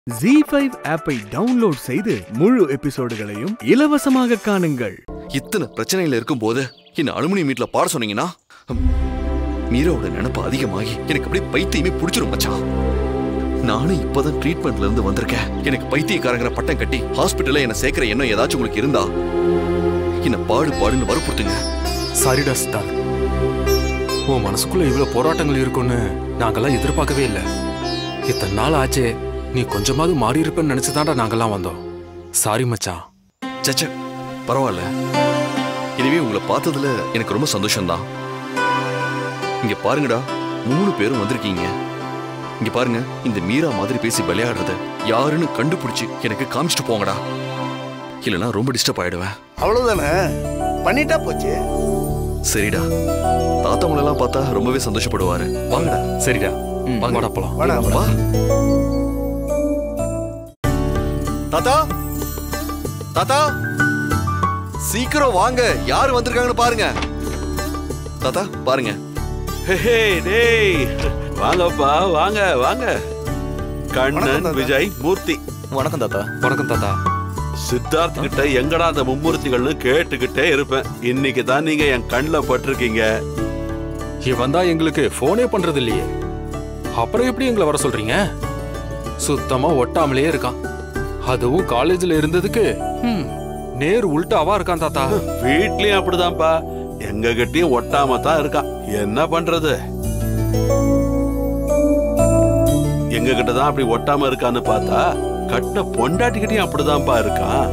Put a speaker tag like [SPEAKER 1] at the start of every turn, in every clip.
[SPEAKER 1] G five ஆப்பை download செய்து முழு எபிசோடுகளையும் இலவசமாக காணுங்கள்
[SPEAKER 2] இத்தனை பிரச்சனைகள் இருக்கும்போது என்ன அலுமினியம் மீட்ல பாட சொன்னீங்கன்னா ஹம், மீராவோட நினைப்பு அதிகமாகி எனக்கு அப்படியே பைத்தியமே பிடிச்சிரும் மச்சான் நானும் இப்பதான் ட்ரீட்மெண்ட்ல இருந்து வந்திருக்கேன் எனக்கு பைத்தியக்காரங்கிற பட்டம் கட்டி ஹாஸ்பிட்டல்ல என்ன சேர்க்கிற எண்ணம் ஏதாச்சும் உங்களுக்கு இருந்தா என்ன பாடு பாடுன்னு வற்புறுத்துங்க
[SPEAKER 3] சரிடா சித்தார்த் உன் மனசுக்குள்ள இவ்வளவு போராட்டங்கள் இருக்கும்னு நாங்கெல்லாம் எதிர்பார்க்கவே இல்லை இத்தனை நாள் ஆச்சே நீ கொஞ்சமாவது மாறி இருப்பேன்னு நினைச்சுதான்டா நாங்கெல்லாம் வந்தோம் சாரி மச்சான்
[SPEAKER 2] சச்ச பரவாயில்ல இனிமே உங்களை பார்த்ததுல எனக்கு ரொம்ப சந்தோஷம்தான் இங்க பாருங்கடா மூணு பேரும் வந்திருக்கீங்க இங்க பாருங்க இந்த மீரா மாதிரி பேசி விளையாடுறத யாருன்னு கண்டுபிடிச்சு எனக்கு காமிச்சிட்டு போங்கடா இல்லைன்னா ரொம்ப டிஸ்டர்ப் ஆயிடுவேன்
[SPEAKER 4] அவ்வளவுதானே பண்ணிட்டா போச்சு
[SPEAKER 2] சரிடா தாத்தாவங்களெல்லாம் பார்த்தா ரொம்பவே சந்தோஷப்படுவாரு வாங்கடா
[SPEAKER 3] சரிடா
[SPEAKER 2] வாங்க.
[SPEAKER 3] வாங்கடா போலாம்
[SPEAKER 4] வாடா,
[SPEAKER 2] வா தாத்தா தாத்தா சீக்கிரம் வாங்க யார் வந்திருக்காங்கன்னு பாருங்க தாத்தா பாருங்க
[SPEAKER 5] ஹே டேய் வாங்கப்பா வாங்க வாங்க
[SPEAKER 4] வணக்கம்
[SPEAKER 5] கண்ணன்
[SPEAKER 4] தாத்தா.
[SPEAKER 5] விஜய் மூர்த்தி
[SPEAKER 2] வணக்கம் தாத்தா
[SPEAKER 3] வணக்கம் தாத்தா
[SPEAKER 5] சித்தார்த் கிட்ட எங்கடா அந்த மும்மூர்த்திகள்னு கேட்டுக்கிட்டே இருப்பேன் இன்னைக்கு தான் நீங்க என் கண்ணில் பட்டிருக்கீங்க
[SPEAKER 3] இவன் தான் எங்களுக்கு போனே பண்றது இல்லையே அப்புறம் எப்படி எங்களை வர சொல்றீங்க சுத்தமா ஒட்டாமலே இருக்கான் அதுவும் காலேஜ்ல இருந்ததுக்கு ஹம், நேர் உல்டாவா இருக்கான் தாத்தா
[SPEAKER 5] வீட்லயும் அப்படிதான்ப்பா எங்க கிட்டயும் ஒட்டாம தான் இருக்கான் என்ன பண்றது எங்க கிட்ட தான் அப்படி ஒட்டாம இருக்கான்னு பார்த்தா கட்டின பொண்டாட்டிக்கிட்டையும் அப்படிதான்ப்பா இருக்கான்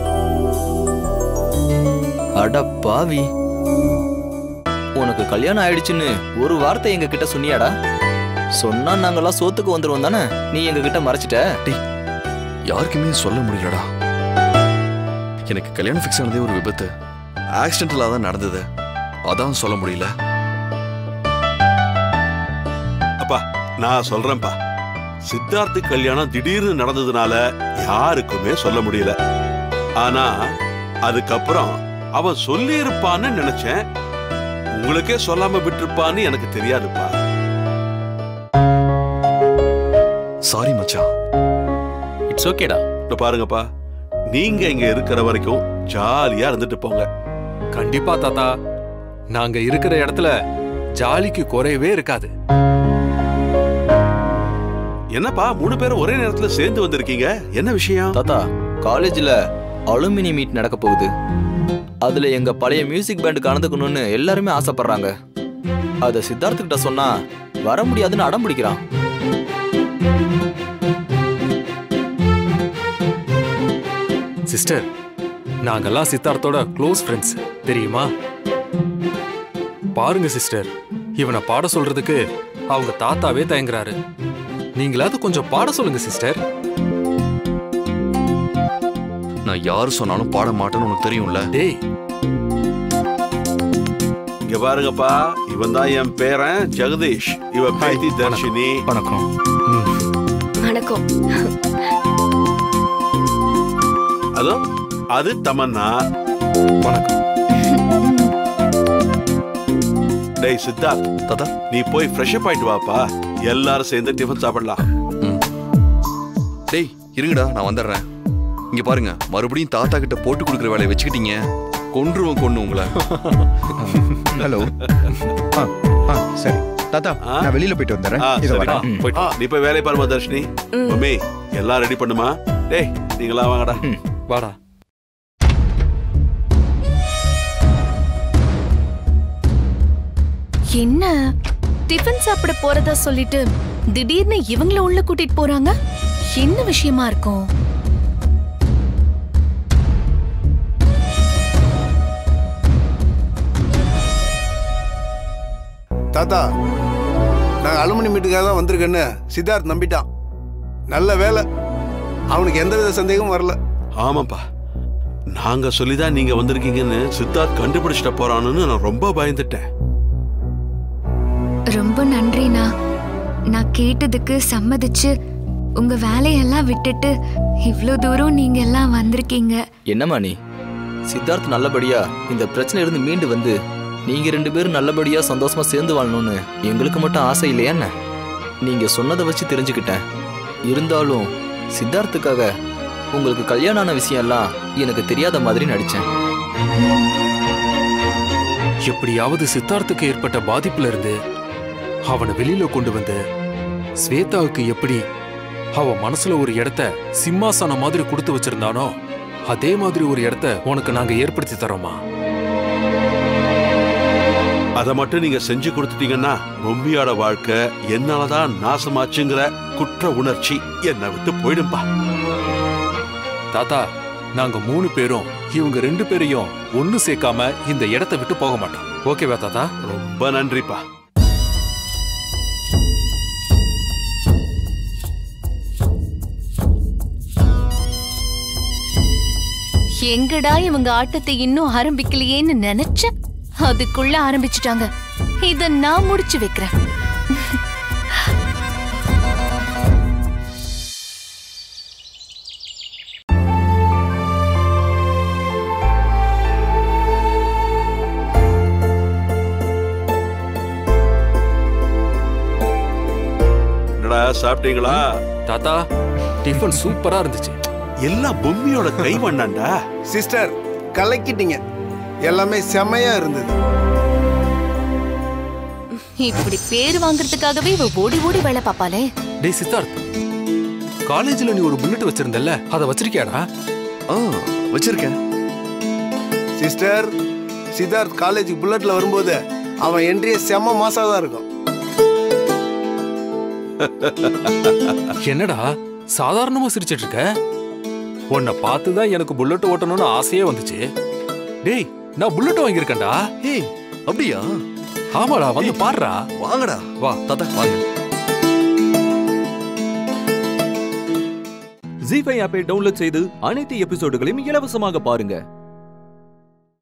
[SPEAKER 6] அட பாவி உனக்கு கல்யாணம் ஆயிடுச்சுன்னு ஒரு வார்த்தை எங்க கிட்ட சொன்னியாடா சொன்னா நாங்கெல்லாம் சோத்துக்கு வந்துருவோம் தானே நீ எங்க கிட்ட மறைச்சிட்ட
[SPEAKER 2] யாருக்குமே சொல்ல முடியலடா எனக்கு கல்யாணம் ஃபிக்ஸ் ஆனதே ஒரு விபத்து ஆக்சிடென்டலா தான் நடந்தது அதான் சொல்ல முடியல
[SPEAKER 5] அப்பா நான் சொல்றேன்ப்பா சித்தார்த்து கல்யாணம் திடீர்னு நடந்ததுனால யாருக்குமே சொல்ல முடியல ஆனா அதுக்கப்புறம் அவன் சொல்லி இருப்பான்னு நினைச்சேன் உங்களுக்கே சொல்லாம விட்டிருப்பான்னு எனக்கு தெரியாதுப்பா
[SPEAKER 2] சாரி மச்சான்
[SPEAKER 6] இட்ஸ் ஓகேடா
[SPEAKER 5] இப்ப பாருங்கப்பா நீங்க இங்க இருக்கிற வரைக்கும் ஜாலியா இருந்துட்டு போங்க
[SPEAKER 3] கண்டிப்பா தாத்தா நாங்க இருக்கிற இடத்துல ஜாலிக்கு குறையவே இருக்காது
[SPEAKER 5] என்னப்பா மூணு பேரும் ஒரே நேரத்துல சேர்ந்து வந்திருக்கீங்க என்ன விஷயம்
[SPEAKER 6] தாத்தா காலேஜ்ல அலுமினி மீட் நடக்க போகுது அதுல எங்க பழைய மியூசிக் பேண்ட் கலந்துக்கணும்னு எல்லாருமே ஆசைப்படுறாங்க அத சித்தார்த்து கிட்ட சொன்னா வர முடியாதுன்னு அடம் பிடிக்கிறான்
[SPEAKER 3] சிஸ்டர் நாங்கெல்லாம் சித்தார்த்தோட க்ளோஸ் ஃப்ரெண்ட்ஸ் தெரியுமா பாருங்க சிஸ்டர் இவனை பாட சொல்றதுக்கு அவங்க தாத்தாவே தயங்குறாரு நீங்களாவது கொஞ்சம் பாட சொல்லுங்க சிஸ்டர்
[SPEAKER 2] நான் யாரு சொன்னாலும் பாட மாட்டேன்னு உனக்கு தெரியும்ல
[SPEAKER 3] டேய்
[SPEAKER 5] இங்க பாருங்கப்பா இவன் தான் என் பேரன் ஜெகதீஷ் இவ பேத்தி தர்ஷினி
[SPEAKER 6] வணக்கம்
[SPEAKER 7] வணக்கம்
[SPEAKER 5] அதோ அது தமன்னா
[SPEAKER 3] வணக்கம்
[SPEAKER 5] டேய் சித்தார்த்
[SPEAKER 2] தாத்தா
[SPEAKER 5] நீ போய் ஃப்ரெஷ் அப் ஆயிட்டு வாப்பா எல்லாரும் சேர்ந்து டிஃபன் சாப்பிடலாம்
[SPEAKER 2] டேய் இருங்கடா நான் வந்துடுறேன் இங்க பாருங்க மறுபடியும் தாத்தா கிட்ட போட்டு கொடுக்குற வேலையை வச்சுக்கிட்டீங்க கொன்றுவன் கொண்டு உங்களை
[SPEAKER 8] ஹலோ ஆ ஆ சரி தாத்தா
[SPEAKER 5] ஆ?
[SPEAKER 8] நான் வெளியில போயிட்டு வந்துடுறேன்
[SPEAKER 5] ஆ,
[SPEAKER 8] இதோ
[SPEAKER 5] சரிடா.
[SPEAKER 8] வரேன்
[SPEAKER 3] ம், போயிட்டு
[SPEAKER 5] ஆ, நீ போய் வேலையை பாருமா தர்ஷினி மம்மி எல்லாம் ரெடி பண்ணுமா டேய் நீங்களா வாங்கடா
[SPEAKER 3] வாடா
[SPEAKER 7] என்ன டிஃபன் சாப்பிட போறதா சொல்லிட்டு திடீர்னு இவங்கள உள்ள கூட்டிட்டு போறாங்க என்ன விஷயமா இருக்கும்
[SPEAKER 4] தாத்தா நான் அலுமினி மீட்டுக்காக தான் வந்திருக்கேன்னு சித்தார்த் நம்பிட்டான் நல்ல வேலை அவனுக்கு எந்தவித சந்தேகமும் வரல
[SPEAKER 5] ஆமாப்பா நாங்க சொல்லிதான் நீங்க வந்திருக்கீங்கன்னு சித்தார்த் கண்டுபிடிச்சிட்ட போறான்னு நான் ரொம்ப பயந்துட்டேன்
[SPEAKER 9] ரொம்ப நன்றிண்ணா நான் கேட்டதுக்கு சம்மதிச்சு உங்க வேலையெல்லாம் விட்டுட்டு இவ்ளோ தூரம் நீங்க எல்லாம் வந்திருக்கீங்க
[SPEAKER 6] என்னம்மா நீ சித்தார்த் நல்லபடியா இந்த பிரச்சனையில இருந்து மீண்டு வந்து நீங்க ரெண்டு பேரும் நல்லபடியா சந்தோஷமா சேர்ந்து வாழணும்னு எங்களுக்கு மட்டும் ஆசை இல்லையா என்ன நீங்க சொன்னதை வச்சு தெரிஞ்சுக்கிட்டேன் இருந்தாலும் சித்தார்த்துக்காக உங்களுக்கு கல்யாணம் ஆன விஷயம்லாம் எனக்கு தெரியாத மாதிரி நடிச்சேன்
[SPEAKER 3] எப்படியாவது சித்தார்த்துக்கு ஏற்பட்ட பாதிப்புல இருந்து அவனை வெளியில கொண்டு வந்து ஸ்வேதாவுக்கு எப்படி அவ மனசுல ஒரு இடத்த சிம்மாசனம் மாதிரி கொடுத்து வச்சிருந்தானோ அதே மாதிரி ஒரு இடத்த உனக்கு நாங்க ஏற்படுத்தி தரோமா
[SPEAKER 5] அதை மட்டும் நீங்க செஞ்சு கொடுத்துட்டீங்கன்னா பொம்மியோட வாழ்க்கை என்னாலதான் நாசமாச்சுங்கிற குற்ற உணர்ச்சி என்னை விட்டு போயிடும்பா
[SPEAKER 3] தாத்தா நாங்க மூணு பேரும் இவங்க ரெண்டு பேரையும் ஒண்ணு சேர்க்காம இந்த இடத்தை விட்டு போக மாட்டோம் ஓகேவா தாத்தா
[SPEAKER 5] ரொம்ப நன்றிப்பா
[SPEAKER 7] எங்கடா இவங்க ஆட்டத்தை இன்னும் ஆரம்பிக்கலையேன்னு நினைச்சேன் அதுக்குள்ள ஆரம்பிச்சிட்டாங்க இத நான் முடிச்சு வைக்கிறேன்
[SPEAKER 5] என்னடா சாப்பிட்டீங்களா
[SPEAKER 3] தாத்தா டிஃபன் சூப்பரா இருந்துச்சு
[SPEAKER 5] எல்லாம் பொம்மியோட கைவண்ணாண்டா
[SPEAKER 4] சிஸ்டர் கலக்கிட்டீங்க எல்லாமே செமையா இருந்தது
[SPEAKER 7] இப்படி பேர் வாங்குறதுக்காகவே இவ ஓடி ஓடி வேலை பாப்பாளே
[SPEAKER 3] டேய் சித்தார்த் காலேஜ்ல நீ ஒரு புல்லட் வச்சிருந்தல்ல அதை வச்சிருக்கியாடா
[SPEAKER 2] ஆ வச்சிருக்கேன்
[SPEAKER 4] சிஸ்டர் சித்தார்த் காலேஜ் புல்லட்ல வரும்போது அவன் என்ட்ரியே செம மாசா தான் இருக்கும்
[SPEAKER 3] என்னடா சாதாரணமா சிரிச்சிட்டு இருக்க உன்னை பார்த்து தான் எனக்கு புல்லட் ஓட்டணும்னு ஆசையே வந்துச்சு டேய் நான் புல்லட் வாங்கியிருக்கேன்டா
[SPEAKER 2] ஏய் அப்படியா
[SPEAKER 3] ஆமாடா வந்து பாருடா
[SPEAKER 2] வாங்கடா
[SPEAKER 3] வா
[SPEAKER 2] தாத்தா வாங்க
[SPEAKER 10] ஜி ஃபைவ் ஆப்பை டவுன்லோட் செய்து அனைத்து எபிசோடுகளையும் இலவசமாக பாருங்க